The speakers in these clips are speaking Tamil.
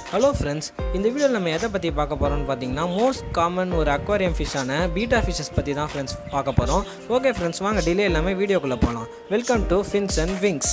ஹலோ ஃப்ரெண்ட்ஸ் இந்த வீடியோவில் நம்ம எதை பற்றி பார்க்க போகிறோம்னு பார்த்தீங்கன்னா மோஸ்ட் காமன் ஒரு அக்வாரியம் ஃபிஷ்ஷான பீட்டா ஃபிஷஸ் பற்றி தான் ஃப்ரெண்ட்ஸ் பார்க்க போகிறோம் ஓகே ஃப்ரெண்ட்ஸ் வாங்க டிலே எல்லாமே வீடியோக்குள்ளே போகலாம் welcome to fins and wings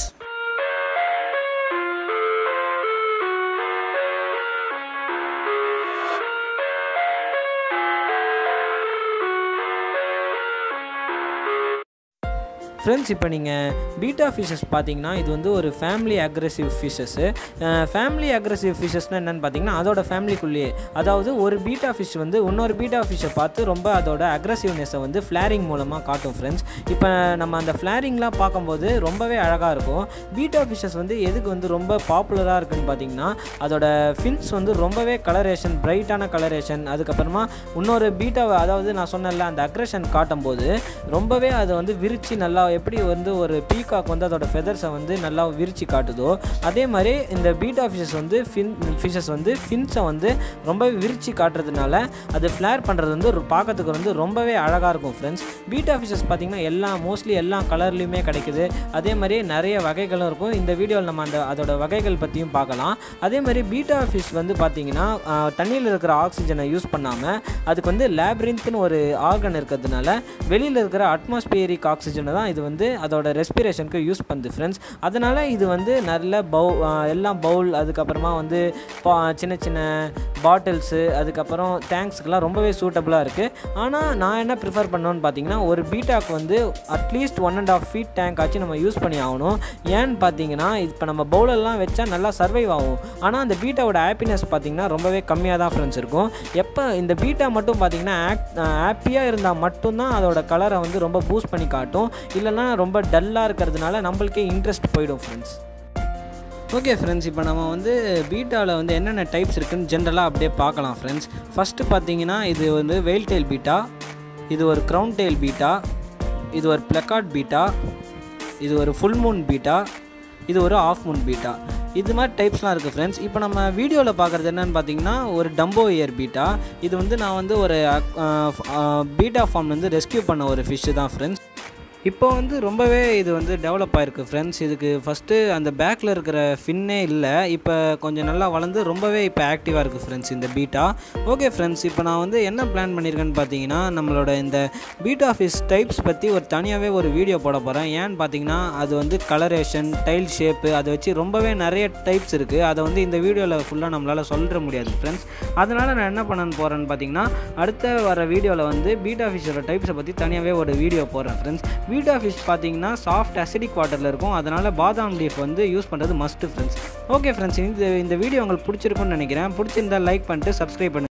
friends இப்போ நீங்கள் பீட்டா ஃபிஷஸ் பார்த்தீங்கன்னா இது வந்து ஒரு family aggressive fishes family aggressive ஃபிஷஸ்னால் என்னென்னு பார்த்தீங்கன்னா அதோட ஃபேமிலிக்குள்ளேயே அதாவது ஒரு பீட்டா ஃபிஷ் வந்து இன்னொரு பீட்டா ஃபிஷ்ஷை பார்த்து ரொம்ப அதோட அக்ரெசிவ்னஸை வந்து ஃப்ளாரிங் மூலமாக காட்டும் ஃப்ரெண்ட்ஸ் இப்போ நம்ம அந்த ஃப்ளாரிங்லாம் பார்க்கும்போது ரொம்பவே அழகாக இருக்கும் பீட்டா ஃபிஷஸ் வந்து எதுக்கு வந்து ரொம்ப பாப்புலராக இருக்குன்னு பார்த்தீங்கன்னா அதோட ஃபின்ஸ் வந்து ரொம்பவே கலரேஷன் பிரைட்டான கலரேஷன் அதுக்கப்புறமா இன்னொரு பீட்டாவை அதாவது நான் சொன்னேன்ல அந்த அக்ரெஷன் காட்டும்போது ரொம்பவே அதை வந்து விரித்து நல்லா எப்படி வந்து ஒரு பீகாக் வந்து அதோட ஃபெதர்ஸை வந்து நல்லா விரித்து காட்டுதோ அதே மாதிரி இந்த பீட்டா ஃபிஷஸ் வந்து ஃபின் ஃபிஷஸ் வந்து ஃபின்ஸை வந்து ரொம்பவே விரித்து காட்டுறதுனால அது ஃப்ளேர் பண்ணுறது வந்து ஒரு பார்க்கறதுக்கு வந்து ரொம்பவே அழகாக இருக்கும் ஃப்ரெண்ட்ஸ் பீட்டா ஃபிஷஸ் பார்த்திங்கன்னா எல்லா மோஸ்ட்லி எல்லா கலர்லேயுமே கிடைக்குது அதே மாதிரி நிறைய வகைகளும் இருக்கும் இந்த வீடியோவில் நம்ம அந்த அதோட வகைகள் பற்றியும் பார்க்கலாம் அதே மாதிரி பீட்டா ஃபிஷ் வந்து பார்த்திங்கன்னா தண்ணியில் இருக்கிற ஆக்சிஜனை யூஸ் பண்ணாமல் அதுக்கு வந்து லேப்ரின்த்னு ஒரு ஆர்கன் இருக்கிறதுனால வெளியில் இருக்கிற அட்மாஸ்பியரிக் ஆக்சிஜனை தான் இது வந்து அதோட ரெஸ்பிரேஷனுக்கு யூஸ் பண்ணுது ஃப்ரெண்ட்ஸ் அதனால் இது வந்து நல்ல பவு எல்லாம் பவுல் அதுக்கப்புறமா வந்து பா- சின்ன சின்ன பாட்டில்ஸு அதுக்கப்புறம் டேங்க்ஸுக்கெல்லாம் ரொம்பவே சூட்டபுளாக இருக்குது ஆனால் நான் என்ன ப்ரிஃபர் பண்ணோன்னு பார்த்தீங்கன்னா ஒரு பீட்டாக்கு வந்து at least one and half feet tank ஆச்சு நம்ம யூஸ் பண்ணி ஆகணும் ஏன்னு பார்த்தீங்கன்னா இப்போ நம்ம பவுலெல்லாம் வச்சா நல்லா சர்வைவ் ஆகும் ஆனால் அந்த பீட்டாவோட ஹாப்பினஸ் பார்த்தீங்கன்னா ரொம்பவே கம்மியாக தான் ஃப்ரெண்ட்ஸ் இருக்கும் எப்போ இந்த பீட்டா மட்டும் பார்த்தீங்கன்னா ஹாப்பியாக இருந்தால் மட்டும்தான் அதோட கலரை வந்து ரொம்ப பூஸ்ட் பண்ணி காட்டும் இல்லைன்னா ரொம்ப டல்லாக இருக்கிறதுனால நம்மளுக்கே இன்ட்ரெஸ்ட் போயிடும் ஃப்ரெண்ட்ஸ் ஓகே ஃப்ரெண்ட்ஸ் இப்போ நம்ம வந்து பீட்டாவில் வந்து என்னென்ன டைப்ஸ் இருக்குன்னு ஜென்ரலாக அப்படியே பார்க்கலாம் ஃப்ரெண்ட்ஸ் ஃபஸ்ட்டு பார்த்தீங்கன்னா இது வந்து வெயில் டெயில் பீட்டா இது ஒரு க்ரௌன் டெயில் பீட்டா இது ஒரு பிளக்கார்ட் பீட்டா இது ஒரு ஃபுல் மூன் பீட்டா இது ஒரு ஆஃப் மூன் பீட்டா இது மாதிரி டைப்ஸ்லாம் இருக்குது ஃப்ரெண்ட்ஸ் இப்போ நம்ம வீடியோவில் பார்க்குறது என்னென்னு பார்த்தீங்கன்னா ஒரு டம்போ இயர் பீட்டா இது வந்து நான் வந்து ஒரு பீட்டா ஃபார்ம் வந்து ரெஸ்கியூ பண்ண ஒரு ஃபிஷ்ஷு தான் ஃப்ரெண்ட்ஸ் இப்போ வந்து ரொம்பவே இது வந்து டெவலப் ஆயிருக்கு ஃப்ரெண்ட்ஸ் இதுக்கு ஃபஸ்ட்டு அந்த பேக்கில் இருக்கிற ஃபின்னே இல்லை இப்போ கொஞ்சம் நல்லா வளர்ந்து ரொம்பவே இப்போ ஆக்டிவாக இருக்குது ஃப்ரெண்ட்ஸ் இந்த பீட்டா ஓகே ஃப்ரெண்ட்ஸ் இப்போ நான் வந்து என்ன பிளான் பண்ணியிருக்கேன்னு பார்த்தீங்கன்னா நம்மளோட இந்த பீட்டா ஃபிஷ் டைப்ஸ் பற்றி ஒரு தனியாகவே ஒரு வீடியோ போட போகிறேன் ஏன்னு பார்த்தீங்கன்னா அது வந்து கலரேஷன் டைல் ஷேப்பு அதை வச்சு ரொம்பவே நிறைய டைப்ஸ் இருக்குது அதை வந்து இந்த வீடியோவில் ஃபுல்லாக நம்மளால் சொல்லிட முடியாது ஃப்ரெண்ட்ஸ் அதனால் நான் என்ன பண்ண போகிறேன்னு பார்த்தீங்கன்னா அடுத்த வர வீடியோவில் வந்து பீட்டா ஃபிஷ்ஷோட டைப்ஸை பற்றி தனியாகவே ஒரு வீடியோ போடுறேன் ஃப்ரெண்ட்ஸ் பீட்டா ஃபிஷ் பார்த்தீங்கன்னா சாஃப்ட் அசிடிக் வாட்டரில் இருக்கும் அதனால் பாதாம் லீஃப் வந்து யூஸ் பண்ணுறது மஸ்ட்டு ஃப்ரெண்ட்ஸ் ஓகே ஃப்ரெண்ட்ஸ் இந்த இந்த வீடியோ உங்களுக்கு பிடிச்சிருக்குன்னு நினைக்கிறேன் பிடிச்சிருந்தா லைக் பண்ணிட்டு சப்ஸ்கிரைப் பண்ணுங்கள்